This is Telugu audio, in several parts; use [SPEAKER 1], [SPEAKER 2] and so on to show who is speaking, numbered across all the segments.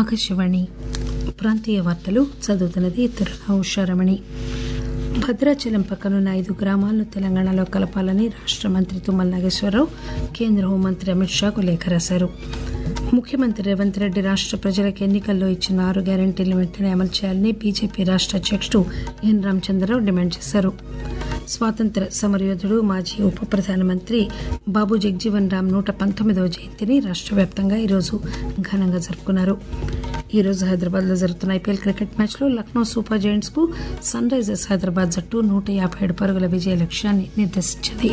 [SPEAKER 1] ఆకాశవాణి ప్రాంతీయ వార్తలు చదువుతున్నది తుర్రా ఉషారమణి భద్రాచలం పక్కనున్న ఐదు గ్రామాలను తెలంగాణలో కలపాలని రాష్ట మంత్రి తుమ్మల నాగేశ్వరరావు కేంద్ర హోంమంత్రి అమిత్ షాకు లేఖ రాశారు ముఖ్యమంత్రి రేవంత్ రెడ్డి రాష్ట ప్రజలకు ఎన్నికల్లో ఇచ్చిన ఆరు గ్యారంటీలను వెంటనే అమలు చేయాలని బీజేపీ రాష్ట అధ్యకుడు ఎన్ రామచంద్రరావు డిమాండ్ చేశారు స్వాతంత్ర సమరయోధుడు మాజీ ఉప ప్రధానమంత్రి బాబు జగ్జీవన్ రామ్ నూట పంతొమ్మిదవ జయంతిని రాష్ట వ్యాప్తంగా ఈరోజు ఘనంగా జరుపుకున్నారు ఈ రోజు హైదరాబాద్ లో జరుగుతున్న ఐపీఎల్ క్రికెట్ మ్యాచ్ లో లక్నో సూపర్ జైంట్స్ కు సన్ రైజర్స్ హైదరాబాద్ జట్టు నూట యాభై ఏడు పరుగుల విజయ లక్ష్యాన్ని నిర్దేశించింది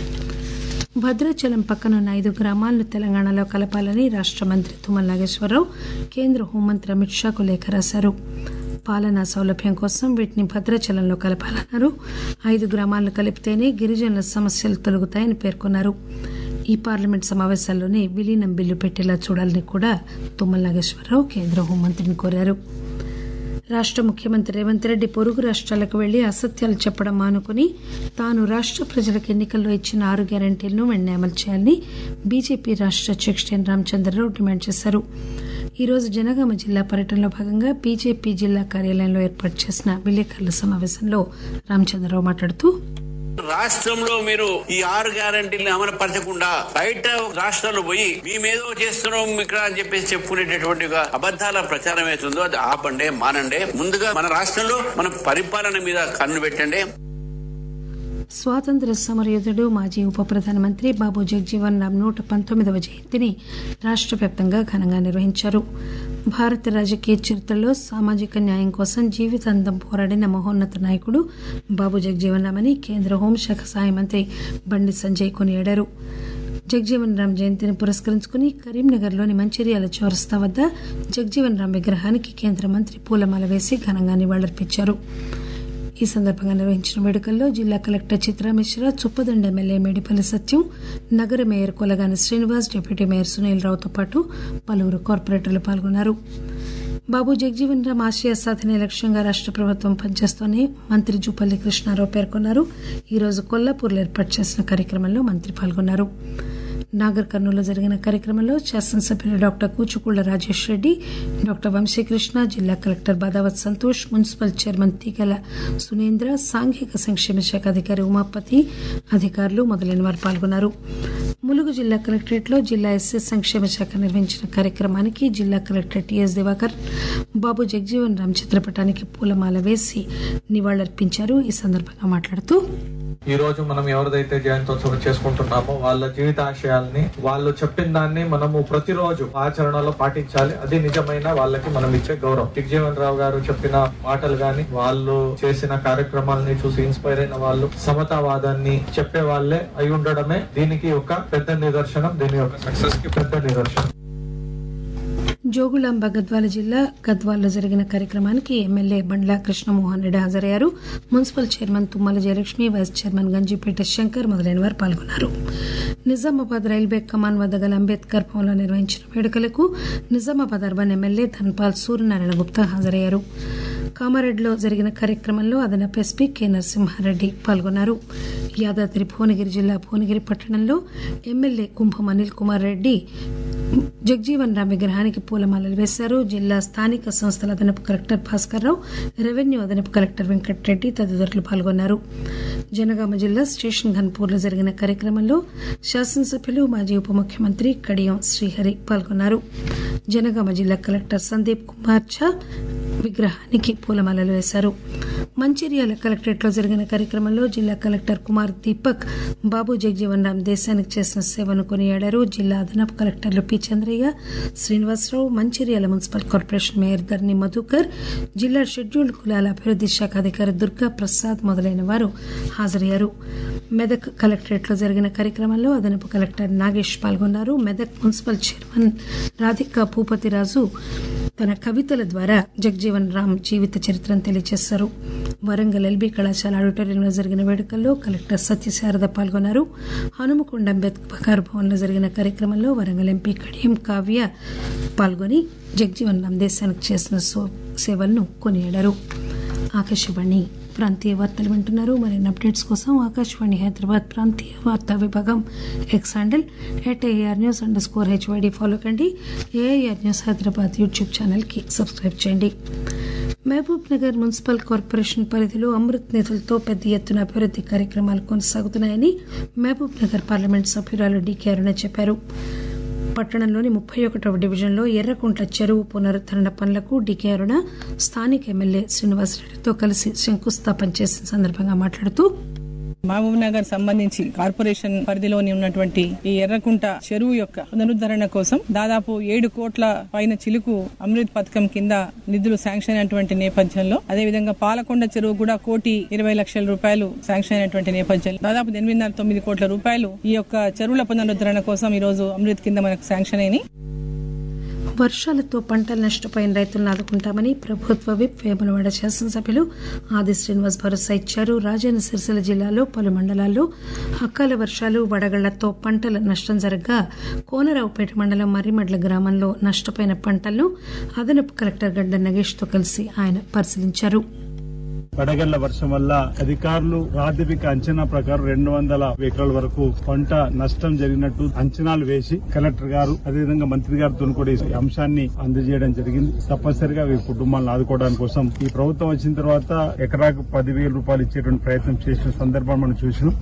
[SPEAKER 1] భద్రాచలం పక్కనున్న ఐదు గ్రామాలను తెలంగాణలో కలపాలని రాష్ట మంత్రి తుమ్మల నాగేశ్వరరావు కేంద్ర హోంమంత్రి అమిత్ షాకు లేఖ రాశారు పాలనా సౌలభ్యం కోసం వీటిని భద్రాచలంలో కలపాలన్నారు ఐదు గ్రామాలను కలిపితేనే గిరిజనుల సమస్యలు తొలగుతాయని పేర్కొన్నారు ఈ పార్లమెంట్ సమావేశాల్లోనే విలీనం బిల్లు పెట్టేలా చూడాలని కూడా తుమ్మల నాగేశ్వరరావు కేంద్ర హోంమంత్రిని కోరారు రాష్ట ముఖ్యమంత్రి రేవంత్ రెడ్డి పొరుగు రాష్ట్రాలకు వెళ్లి అసత్యాలు చెప్పడం మానుకుని తాను రాష్ట ప్రజలకు ఎన్నికల్లో ఇచ్చిన ఆరు గ్యారంటీలను వెంటనే అమలు చేయాలని బీజేపీ రాష్ట అధ్యకుడు ఎన్ రామచంద్రరావు డిమాండ్ చేశారు ఈ రోజు జనగామ జిల్లా పర్యటనలో భాగంగా బీజేపీ జిల్లా కార్యాలయంలో ఏర్పాటు చేసిన విలేకరుల సమావేశంలో రామచంద్రరావు మాట్లాడుతూ
[SPEAKER 2] రాష్ట్రంలో మీరు ఈ ఆరు గ్యారంటీలను అమలు పరచకుండా బయట రాష్ట్రాలు పోయి మేమేదో చేస్తున్నాం ఇక్కడ అని చెప్పేసి చెప్పుకునేటటువంటి ఒక అబద్దాల ప్రచారం అవుతుందో అది ఆపండి మానండి ముందుగా మన రాష్ట్రంలో మన పరిపాలన మీద కన్ను పెట్టండి
[SPEAKER 1] స్వాతంత్ర సమరయోధుడు మాజీ ఉప ప్రధానమంత్రి బాబు జగజీవన్ రామ్ నూట పంతొమ్మిదవ జయంతిని రాష్ట వ్యాప్తంగా ఘనంగా నిర్వహించారు భారత రాజకీయ చరిత్రలో సామాజిక న్యాయం కోసం జీవితాంతం పోరాడిన మహోన్నత నాయకుడు బాబు జగజీవన్ రామ్ అని కేంద్ర హోంశాఖ సహాయ మంత్రి బండి సంజయ్ కొనియాడారు జగజీవన్ రామ్ జయంతిని పురస్కరించుకుని కరీంనగర్లోని మంచిర్యాల చౌరస్తా వద్ద జగజీవన్ రామ్ విగ్రహానికి కేంద్ర మంత్రి పూలమాల వేసి ఘనంగా నివాళులర్పించారు ఈ సందర్భంగా నిర్వహించిన వేడుకల్లో జిల్లా కలెక్టర్ చిత్రా మిశ్రా చుప్పదండ ఎమ్మెల్యే మేడిపల్లి సత్యం నగర mayor Kolagani Srinivas deputy mayor Sunil రావుతో పాటు పలువురు కార్పొరేటర్లు పాల్గొన్నారు బాబు జగజీవన్ రామ్ ఆశయ సాధనే లక్ష్యంగా రాష్ట ప్రభుత్వం పనిచేస్తోందని మంత్రి జూపల్లి కృష్ణారావు పేర్కొన్నారు ఈ రోజు కొల్లాపూర్లో ఏర్పాటు చేసిన కార్యక్రమంలో మంత్రి పాల్గొన్నారు నాగర్ కర్నూలులో జరిగిన కార్యక్రమంలో శాసనసభ్యులు డాక్టర్ కూచుకుళ్ల రాజేష్ రెడ్డి డాక్టర్ వంశీకృష్ణ జిల్లా collector Badavath Santosh municipal chairman Teegala Sunendra సాంఘిక సంక్షేమ శాఖ అధికారి ఉమాపతి అధికారులు మొదలైన వారు పాల్గొన్నారు ములుగు జిల్లా కలెక్టరేట్ లో జిల్లా ఎస్సీ సంక్షేమ శాఖ నిర్వహించిన కార్యక్రమానికి జిల్లా కలెక్టర్ టిఎస్ దివాకర్ బాబు జగజీవన్ రామ్ చిత్రపటానికి పూలమాల వేసి నివాళులర్పించారు ఈ సందర్భంగా మాట్లాడుతూ
[SPEAKER 3] ఈ రోజు మనం ఎవరిదైతే జయంతోత్సవం చేసుకుంటున్నామో వాళ్ళ జీవిత ఆశయాల్ని వాళ్ళు చెప్పిన దాన్ని మనము ప్రతిరోజు ఆచరణలో పాటించాలి అది నిజమైన వాళ్ళకి మనం ఇచ్చే గౌరవం జగజీవన్ రావు గారు చెప్పిన మాటలు గాని వాళ్ళు చేసిన కార్యక్రమాలని చూసి ఇన్స్పైర్ అయిన వాళ్ళు సమతావాదాన్ని చెప్పే వాళ్ళే అయి ఉండడమే దీనికి ఒక పెద్ద నిదర్శనం దీని యొక్క సక్సెస్ కి పెద్ద నిదర్శనం
[SPEAKER 1] జోగులాంబ గద్వాల జిల్లా గద్వాల్లో జరిగిన కార్యక్రమానికి ఎమ్మెల్యే బండ్ల కృష్ణమోహన్ రెడ్డి హాజరయ్యారు municipal chairman Thummala Jayalakshmi vice chairman Ganjipeta Shankar మొదలైన వారు పాల్గొన్నారు నిజామాబాద్ రైల్వే కమాన్ వద్ద గల అంబేద్కర్ భవన్లో నిర్వహించిన వేడుకలకు నిజామాబాద్ అర్బన్ ఎమ్మెల్యే ధన్పాల్ సూర్యనారాయణ గుప్తా హాజరయ్యారు కామారెడ్డిలో జరిగిన కార్యక్రమంలో అదనపు ఎస్పీ కె నరసింహారెడ్డి పాల్గొన్నారు యాదాద్రి భువనగిరి జిల్లా భువనగిరి పట్టణంలో ఎమ్మెల్యే కుంభం అనిల్ కుమార్ రెడ్డి జగజీవన్ రామ్ విగ్రహానికి పూలమాలలు వేశారు జిల్లా స్థానిక సంస్థల అదనపు కలెక్టర్ భాస్కర్ రావు రెవెన్యూ అదనపు కలెక్టర్ వెంకటరెడ్డి తదితరులు పాల్గొన్నారు జనగామ జిల్లా స్టేషన్ ఘన్పూర్ లో జరిగిన కార్యక్రమంలో శాసనసభ్యులు మాజీ ఉప ముఖ్యమంత్రి కడియం శ్రీహరి పాల్గొన్నారు జనగామ జిల్లా కలెక్టర్ సందీప్ కుమార్ ఝా విగ్రహానికి పూలమాలలు వేశారు మంచిర్యాల కలెక్టరేట్ లో జరిగిన కార్యక్రమంలో జిల్లా కలెక్టర్ కుమార్ దీపక్ బాబు జగజీవన్ రామ్ దేశానికి చేసిన సేవను కొనియాడారు జిల్లా అదనపు కలెక్టర్లు P Chandraiah Srinivasarao Mancherial municipal corporation mayor Dharni Madhukar జిల్లా షెడ్యూల్డ్ కులాల అభివృద్ది శాఖ అధికారి దుర్గా ప్రసాద్ మొదలైన వారు హాజరయ్యారు మెదక్ కలెక్టరేట్ లో జరిగిన కార్యక్రమంలో అదనపు కలెక్టర్ నాగేష్ పాల్గొన్నారు మెదక్ మున్సిపల్ చైర్మన్ రాధికా భూపతిరాజు తన కవితల ద్వారా జగజీవన్ రామ్ జీవిత చరిత్రను తెలియజేశారు వరంగల్ ఎల్బీ కళాశాల ఆడిటోరియంలో జరిగిన వేడుకల్లో కలెక్టర్ సత్యశారద పాల్గొన్నారు హనుమకొండ అంబేద్కర్ భవన్ లో జరిగిన కార్యక్రమంలో వరంగల్ ఎంపీ కడియం కావ్య పాల్గొని జగజీవన్ రామ్ దేశానికి చేసిన సేవలను కొనియాడారు ఆకాశవాణి ప్రాంతీయ వార్తలు వింటున్నారు మరిన్ని అప్డేట్స్ కోసం ఆకాశవాణి హైదరాబాద్ ప్రాంతీయ వార్తా విభాగం X handle at A R news underscore H Y D follow కండి ఏఐఆర్ న్యూస్ హైదరాబాద్ యూట్యూబ్ ఛానల్కి సబ్స్క్రైబ్ చేయండి మహబూబ్ నగర్ మున్సిపల్ కార్పొరేషన్ పరిధిలో అమృత్ నిధులతో పెద్ద ఎత్తున అభివృద్ది కార్యక్రమాలు కొనసాగుతున్నాయని మహబూబ్ నగర్ పార్లమెంట్ సభ్యురాలు డీకే అరుణ చెప్పారు పట్టణంలోని ముప్పై ఒకటవ డివిజన్లో ఎర్రకుంట్ల చెరువు పునరుద్దరణ పనులకు డీకే అరుణ స్థానిక ఎమ్మెల్యే శ్రీనివాసరెడ్డితో కలిసి శంకుస్థాపన చేసిన సందర్భంగా మాట్లాడుతూ
[SPEAKER 4] మహబూబ్ నగర్ సంబంధించి కార్పొరేషన్ పరిధిలోని ఉన్నటువంటి ఈ ఎర్రకుంట చెరువు యొక్క పునరుద్ధరణ కోసం దాదాపు ఏడు కోట్ల పైన చిలుకు అమృత్ పథకం కింద నిధులు శాంక్షన్ అయినటువంటి నేపథ్యంలో అదేవిధంగా పాలకొండ చెరువు కూడా కోటి ఇరవై లక్షల రూపాయలు శాంక్షన్ అయినటువంటి నేపథ్యంలో దాదాపు ఎనిమిదిన్నర తొమ్మిది కోట్ల రూపాయలు ఈ యొక్క చెరువుల పునరుద్ధరణ కోసం ఈ రోజు అమృత్ కింద మనకు శాంక్షన్ అయినాయి
[SPEAKER 1] వర్షాలతో పంటలు నష్టపోయిన రైతులను ఆదుకుంటామని ప్రభుత్వ విప్ వేములవాడ శాసనసభ్యులు ఆది శ్రీనివాస్ భరోసా ఇచ్చారు రాజన్న సిరిసిల్ల జిల్లాలో పలు మండలాల్లో అకాల వర్షాలు వడగళ్లతో పంటల నష్టం జరగగా కోనరావుపేట మండలం మర్రిమడ్ల గ్రామంలో నష్టపోయిన పంటలను అదనపు కలెక్టర్ గడ్డ నగేష్ తో కలిసి ఆయన పరిశీలించారు
[SPEAKER 5] వడగళ్ల వర్షం వల్ల అధికారులు ప్రాథమిక అంచనా ప్రకారం రెండు వందల ఎకరాల వరకు పంట నష్టం జరిగినట్టు అంచనాలు వేసి కలెక్టర్ గారు అదేవిధంగా మంత్రి గారితో కూడా ఈ అంశాన్ని అందజేయడం జరిగింది తప్పనిసరిగా ఈ కుటుంబాలను ఆదుకోవడానికి కోసం ఈ ప్రభుత్వం వచ్చిన తర్వాత ఎకరాకు పదివేల రూపాయలు ఇచ్చేటువంటి ప్రయత్నం చేసిన సందర్భం మనం చూసినాం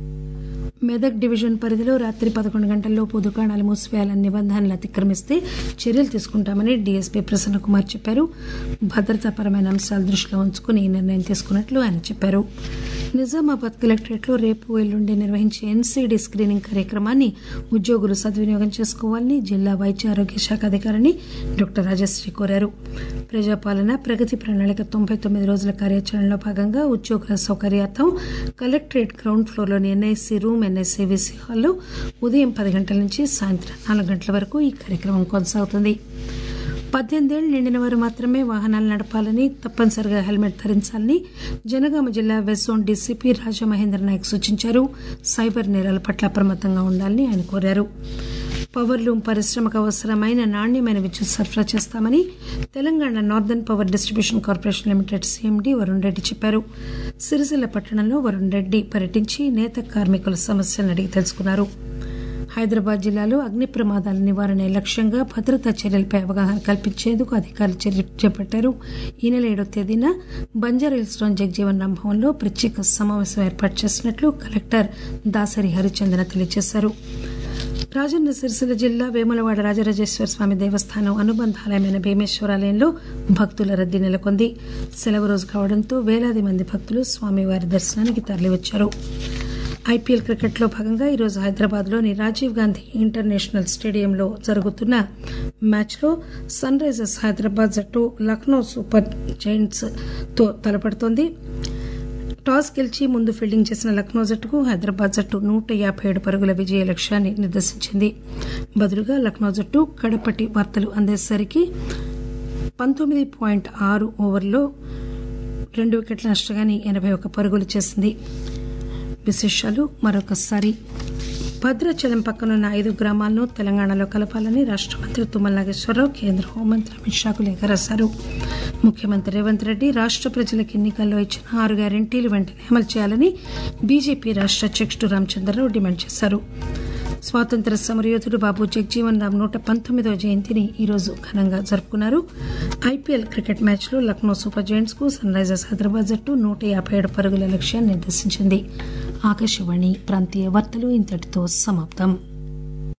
[SPEAKER 1] మెదక్ డివిజన్ పరిధిలో రాత్రి పదకొండు గంటల్లోపు దుకాణాలు మూసివేయాలని నిబంధనలు అతిక్రమిస్తే చర్యలు తీసుకుంటామని డీఎస్పీ ప్రసన్న కుమార్ చెప్పారు భద్రతాపరమైన అంశాలు దృష్టిలో ఉంచుకుని ఈ నిర్ణయం తీసుకున్నట్లు ఆయన చెప్పారు నిజామాబాద్ కలెక్టరేట్లో రేపు ఎల్లుండి నిర్వహించే ఎన్సీడీ స్క్రీనింగ్ కార్యక్రమాన్ని ఉద్యోగులు సద్వినియోగం చేసుకోవాలని జిల్లా వైద్య ఆరోగ్య శాఖ అధికారిని డాక్టర్ రాజశ్రీ కోరారు ప్రజాపాలన ప్రగతి ప్రణాళిక తొంభై తొమ్మిది రోజుల కార్యాచరణలో భాగంగా ఉద్యోగుల సౌకర్యార్థం కలెక్టరేట్ గ్రౌండ్ ఫ్లోర్లోని ఎన్ఐసి రూమ్ ఎన్ఐసివిసి హాల్లో ఉదయం పది గంటల నుంచి సాయంత్రం నాలుగు గంటల వరకు ఈ కార్యక్రమం కొనసాగుతుంది పద్దెనిమిదేళ్లు నిండిన వారు మాత్రమే వాహనాలు నడపాలని తప్పనిసరిగా హెల్మెట్ ధరించాలని జనగామ జిల్లా west zone DCP Rajamahendra Nayak సూచించారు సైబర్ నేరాల పట్ల అప్రమత్తంగా ఉండాలని ఆయన కోరారు పవర్ లూమ్ పరిశ్రమకు అవసరమైన నాణ్యమైన విద్యుత్ సరఫరా చేస్తామని Telangana northern power distribution corporation limited CMD Varun Reddy చెప్పారు సిరిసిల్ల పట్టణంలో వరుణ్ రెడ్డి పర్యటించి నేత కార్మికుల సమస్యలను అడిగి తెలుసుకున్నారు హైదరాబాద్ జిల్లాలో అగ్ని ప్రమాదాల నివారణ లక్ష్యంగా భద్రతా చర్యలపై అవగాహన కల్పించేందుకు అధికారులు చర్యలు చేపట్టారు ఈ నెల ఏడో తేదీన బంజారాహిల్స్లోని జగజీవన్ రామ్ భవన్లో ప్రత్యేక సమావేశం ఏర్పాటు చేసినట్లు కలెక్టర్ దాసరి హరిచందన తెలియజేశారు రాజన్న సిరిసిల్ల జిల్లా వేములవాడ రాజరాజేశ్వర స్వామి దేవస్థానం అనుబంధాలయమైన భీమేశ్వరాలయంలో భక్తుల రద్దీ నెలకొంది సెలవు రోజు కావడంతో వేలాది మంది భక్తులు స్వామివారి దర్శనానికి తరలివచ్చారు ఐపీఎల్ క్రికెట్లో భాగంగా ఈరోజు హైదరాబాద్లోని రాజీవ్ గాంధీ ఇంటర్నేషనల్ స్టేడియంలో జరుగుతున్న మ్యాచ్లో సన్ రైజర్స్ హైదరాబాద్ జట్టు లక్నో సూపర్ జైంట్స్ తో తలపడుతోంది టాస్ గెలిచి ముందు ఫీల్డింగ్ చేసిన లక్నో జట్టుకు హైదరాబాద్ జట్టు నూట యాభై ఏడు పరుగుల విజయ లక్ష్యాన్ని నిర్దేశించింది బదులుగా లక్నో జట్టు కడపటి వార్తలు అందేసరికి పంతొమ్మిది పాయింట్ ఆరు ఓవర్లో రెండు వికెట్ల నష్టగాని ఎనభై ఒక్క పరుగులు చేసింది విశేషాలు మరొకసారి భద్రాచలం పక్కనున్న ఐదు గ్రామాలను తెలంగాణలో కలపాలని రాష్ట మంత్రి తుమ్మల నాగేశ్వరరావు కేంద్ర హోంమంత్రి అమిత్ షాకు లేఖ రాశారు ముఖ్యమంత్రి రేవంత్ రెడ్డి రాష్ట ప్రజలకు ఎన్నికల్లో ఇచ్చిన ఆరు గ్యారంటీలు వెంటనే అమలు చేయాలని బీజేపీ రాష్ట అధ్యక్షుడు రామచంద్రరావు డిమాండ్ చేశారు స్వాతంత్ర సమరయోధుడు బాబు జగజీవన్ రామ్ నూట పంతొమ్మిదవ జయంతిని ఈరోజు ఘనంగా జరుపుకున్నారు ఐపీఎల్ క్రికెట్ మ్యాచ్లో లక్నో సూపర్ జైంట్స్ కు సన్ రైజర్స్ హైదరాబాద్ జట్టు నూట యాభై ఏడు పరుగుల లక్ష్యాన్ని నిర్దేశించింది ఆకాశవాణి ప్రాంతీయ వార్తలు ఇంతటితో సమాప్తం